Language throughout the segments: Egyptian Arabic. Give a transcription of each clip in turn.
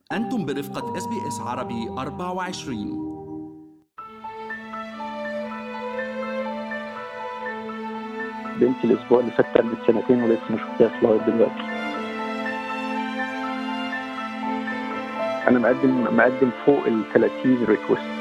أنتم برفقة اس بي اس عربي 24 بنتي الاسبوع اللي فات تمت سنتين ولسه ما شفتهاش لغايه دلوقتي انا مقدم مقدم فوق ال 30 ريكوست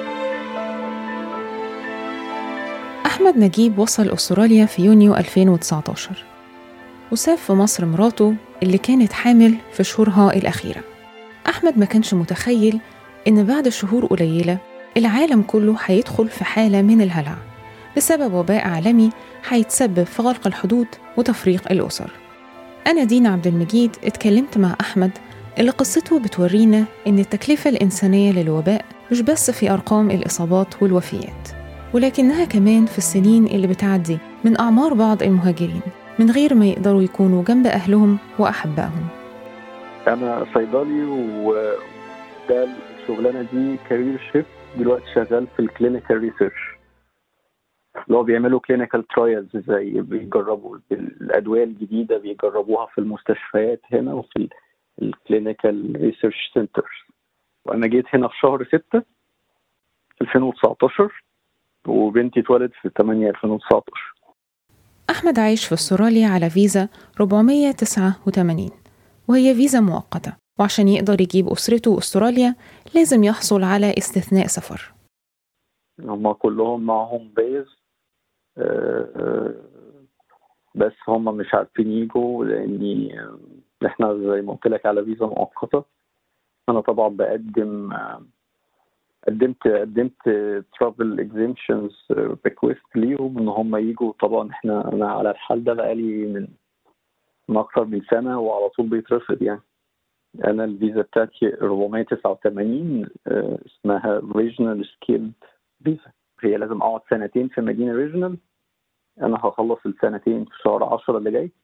أحمد نجيب وصل أستراليا في يونيو 2019 وساب في مصر مراته اللي كانت حامل في شهورها الأخيرة أحمد ما كانش متخيل إن بعد شهور قليلة العالم كله هيدخل في حالة من الهلع بسبب وباء عالمي هيتسبب في غلق الحدود وتفريق الأسر أنا دينا عبد المجيد اتكلمت مع أحمد اللي قصته بتورينا إن التكلفة الإنسانية للوباء مش بس في أرقام الإصابات والوفيات ولكنها كمان في السنين اللي بتعدي من أعمار بعض المهاجرين من غير ما يقدروا يكونوا جنب أهلهم وأحبائهم انا صيدلي وده الشغلانه دي كارير شيفت دلوقتي شغال في الكلينيكال ريسيرش اللي هو بيعملوا كلينيكال ترايلز زي بيجربوا الادويه الجديده بيجربوها في المستشفيات هنا وفي الكلينيكال ريسيرش سنترز وانا جيت هنا في شهر 6 2019 وبنتي اتولدت في 8 2019 أحمد عايش في استراليا على فيزا 489 وهي فيزا مؤقتة وعشان يقدر يجيب أسرته أستراليا لازم يحصل على استثناء سفر هم كلهم معهم بيز آه، آه، بس هم مش عارفين يجوا لاني آه، احنا زي ما قلت لك على فيزا مؤقته انا طبعا بقدم آه، قدمت قدمت ترافل اكزيمشنز ريكويست ليهم ان هم يجوا طبعا احنا انا على الحال ده بقالي من من اكتر من سنه وعلى طول بيترفض يعني انا الفيزا بتاعتي 489 آه، اسمها ريجنال سكيلد فيزا هي لازم اقعد سنتين في مدينه ريجنال انا هخلص السنتين في شهر 10 اللي جاي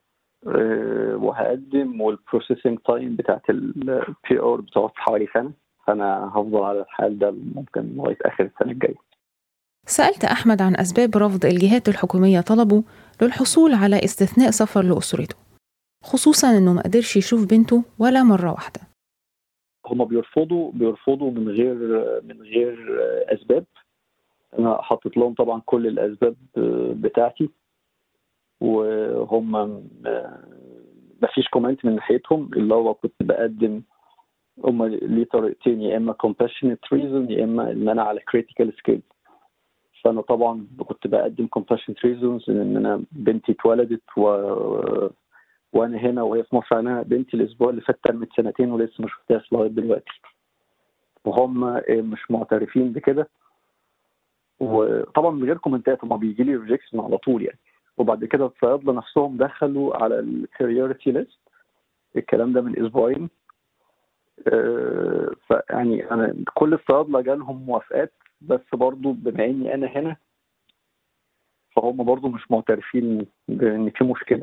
آه، وهقدم والبروسيسنج تايم بتاعت البي ار بتقعد حوالي سنه فانا هفضل على الحال ده ممكن لغايه اخر السنه الجايه سألت أحمد عن أسباب رفض الجهات الحكومية طلبه للحصول على استثناء سفر لأسرته خصوصا إنه ما قدرش يشوف بنته ولا مرة واحدة هم بيرفضوا بيرفضوا من غير من غير اسباب انا حاطط لهم طبعا كل الاسباب بتاعتي وهم ما فيش كومنت من ناحيتهم اللي هو كنت بقدم هم ليه طريقتين يا اما compassionate reason يا اما ان انا على critical skill فانا طبعا كنت بقدم compassionate reasons ان انا بنتي اتولدت و وانا هنا وهي في مصر انا بنتي الاسبوع اللي فات تمت سنتين ولسه ما شفتهاش لغايه دلوقتي وهم مش معترفين بكده وطبعا من غير كومنتات هم بيجي لي ريجكشن على طول يعني وبعد كده الصيادله نفسهم دخلوا على البريورتي ليست الكلام ده من اسبوعين آه، فيعني انا كل الصيادله جالهم موافقات بس برضو بما اني انا هنا فهم برضو مش معترفين بان في مشكله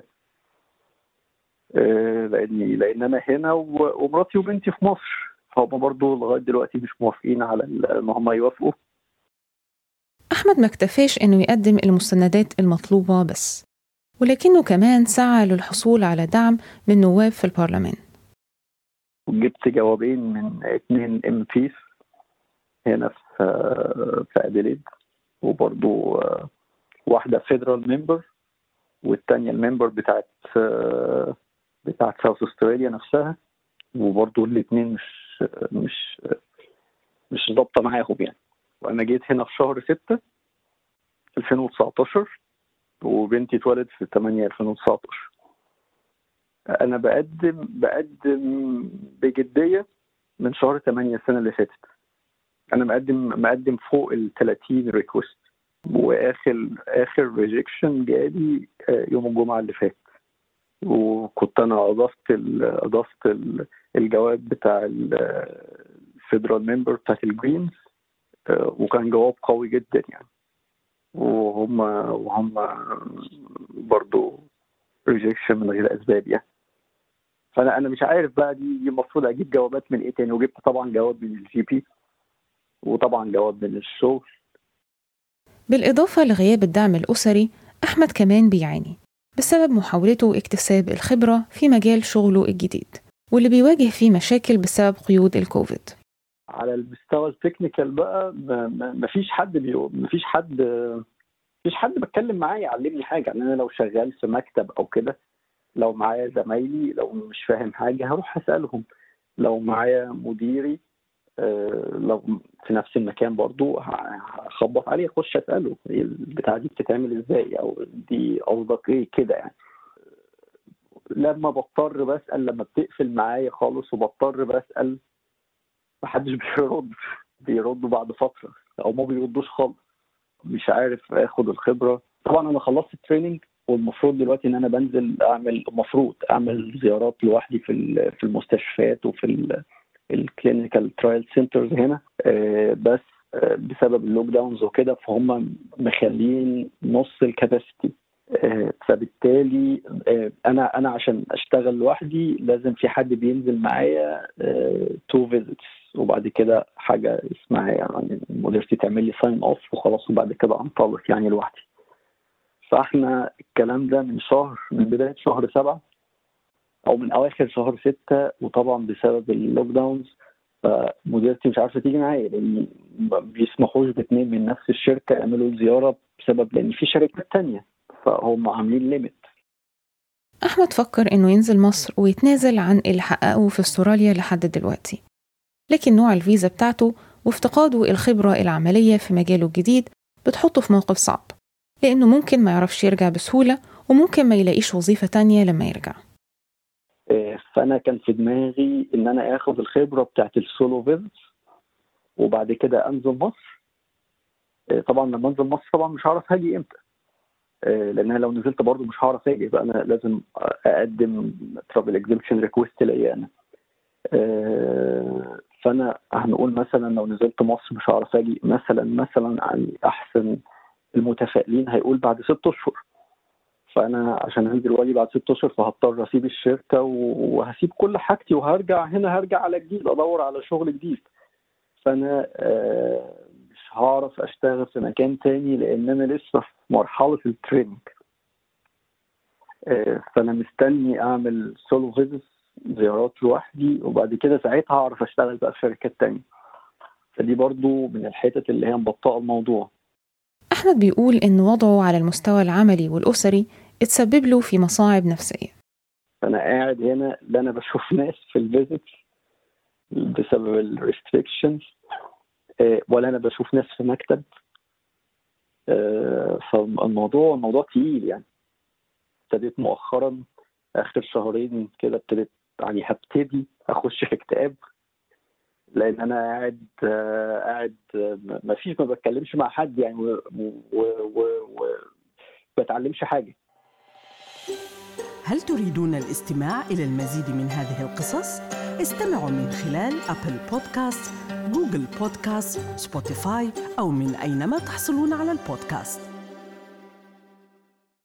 آه، لاني لان انا هنا و- ومراتي وبنتي في مصر فهم برضو لغايه دلوقتي مش موافقين على ال- ان هم يوافقوا أحمد ما اكتفاش إنه يقدم المستندات المطلوبة بس ولكنه كمان سعى للحصول على دعم من نواب في البرلمان جبت جوابين من اتنين ام بيس هنا في في اديليد وبرضو آه، واحده فيدرال ممبر والتانية الممبر بتاعت آه، بتاعت ساوث استراليا نفسها وبرضو الاتنين مش مش مش ضابطه معاهم يعني وانا جيت هنا في شهر 6 2019 وبنتي اتولدت في 8 2019 انا بقدم بقدم بجديه من شهر 8 السنه اللي فاتت انا مقدم مقدم فوق ال 30 ريكوست واخر اخر ريجكشن جالي آه، يوم الجمعه اللي فات وكنت انا اضفت ال اضفت ال الجواب بتاع الفيدرال ممبر بتاعت الجرينز آه، وكان جواب قوي جدا يعني وهم وهم برضو ريجكشن من غير اسباب يعني فانا انا مش عارف بقى دي دي المفروض اجيب جوابات من ايه تاني وجبت طبعا جواب من الجي بي وطبعا جواب من الشغل بالإضافة لغياب الدعم الأسري أحمد كمان بيعاني بسبب محاولته اكتساب الخبرة في مجال شغله الجديد واللي بيواجه فيه مشاكل بسبب قيود الكوفيد على المستوى التكنيكال بقى ما فيش حد بيو... ما فيش حد مفيش حد بتكلم معاه يعلمني حاجه يعني انا لو شغال في مكتب او كده لو معايا زمايلي لو مش فاهم حاجه هروح اسالهم لو معايا مديري آه، لو في نفس المكان برضو هخبط عليه اخش اساله البتاعه دي بتتعمل ازاي او دي قصدك ايه كده يعني لما بضطر بسال لما بتقفل معايا خالص وبضطر بسال محدش بيرد بيردوا بعد فتره او ما بيردوش خالص مش عارف اخد الخبره طبعا انا خلصت التريننج والمفروض دلوقتي ان انا بنزل اعمل المفروض اعمل زيارات لوحدي في في المستشفيات وفي الكلينيكال ترايل سنترز هنا آه، بس آه، بسبب اللوك داونز وكده فهم مخلين نص الكاباسيتي آه، فبالتالي انا انا عشان اشتغل لوحدي لازم في حد بينزل معايا تو فيزيتس وبعد كده حاجه اسمها يعني مديرتي تعمل لي ساين اوف وخلاص وبعد كده انطلق يعني لوحدي فاحنا الكلام ده من شهر من بدايه شهر سبعه او من اواخر شهر ستة وطبعا بسبب اللوك داونز فمديرتي مش عارفه تيجي معايا لان ما بيسمحوش باثنين من نفس الشركه يعملوا زياره بسبب لان في شركات تانية فهم عاملين ليميت أحمد فكر إنه ينزل مصر ويتنازل عن اللي حققه في استراليا لحد دلوقتي لكن نوع الفيزا بتاعته وافتقاده الخبرة العملية في مجاله الجديد بتحطه في موقف صعب لأنه ممكن ما يعرفش يرجع بسهولة وممكن ما يلاقيش وظيفة تانية لما يرجع آه، فأنا كان في دماغي إن أنا آخد الخبرة بتاعت السولو فيزت وبعد كده أنزل مصر آه، طبعا لما أنزل مصر طبعا مش هعرف هاجي إمتى آه، لان انا لو نزلت برضه مش هعرف اجي بقى انا لازم اقدم ترافل اكزيبشن ريكوست ليا انا فانا هنقول مثلا لو نزلت مصر مش هعرف اجي مثلا مثلا عن احسن المتفائلين هيقول بعد ست اشهر فانا عشان انزل واجي بعد ست اشهر فهضطر اسيب الشركه وهسيب كل حاجتي وهرجع هنا هرجع على جديد ادور على شغل جديد فانا آه، مش هعرف اشتغل في مكان تاني لان انا لسه في مرحله التريننج آه، فانا مستني اعمل سولو فيزيتس زيارات لوحدي وبعد كده ساعتها هعرف اشتغل بقى في شركات تانية فدي برضو من الحتت اللي هي مبطئة الموضوع أحمد بيقول إن وضعه على المستوى العملي والأسري اتسبب له في مصاعب نفسية أنا قاعد هنا لا أنا بشوف ناس في الفيزيت بسبب الريستريكشنز آه، ولا أنا بشوف ناس في مكتب آه، فالموضوع الموضوع تقيل يعني ابتديت مؤخرا اخر شهرين كده ابتديت يعني هبتدي اخش في اكتئاب لان انا قاعد قاعد ما فيش ما بتكلمش مع حد يعني و, و, و, و بتعلمش حاجه هل تريدون الاستماع الى المزيد من هذه القصص استمعوا من خلال ابل بودكاست جوجل بودكاست سبوتيفاي او من اينما تحصلون على البودكاست